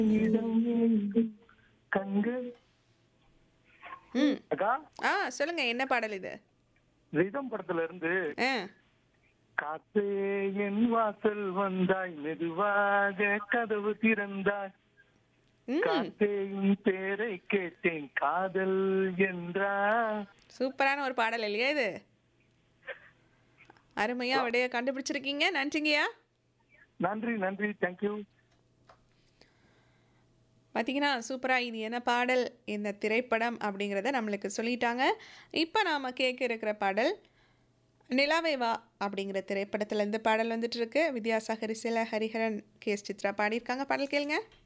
இடம் எங்கும் கண்கள் ம் அக்கா ஆ சொல்லுங்க என்ன பாடல் இது ரிதம் படத்துல இருந்து ஆ காத்தே என் வாசல் வந்தாய் மெதுவாக கதவு திறந்தாய் ம் காத்தே உன் பேரை கேட்டேன் காதல் என்றா சூப்பரான ஒரு பாடல் இல்லையா இது அருமையா விடைய கண்டுபிடிச்சிருக்கீங்க நன்றிங்கய்யா நன்றி நன்றி தேங்க்யூ பார்த்தீங்கன்னா சூப்பராக இது என்ன பாடல் இந்த திரைப்படம் அப்படிங்கிறத நம்மளுக்கு சொல்லிட்டாங்க இப்போ நாம் கேட்க இருக்கிற பாடல் நிலாவே வா அப்படிங்கிற திரைப்படத்தில் இந்த பாடல் வந்துட்டு இருக்கு வித்யாசாகர் சில ஹரிஹரன் கே எஸ் சித்ரா பாடியிருக்காங்க பாடல் கேளுங்க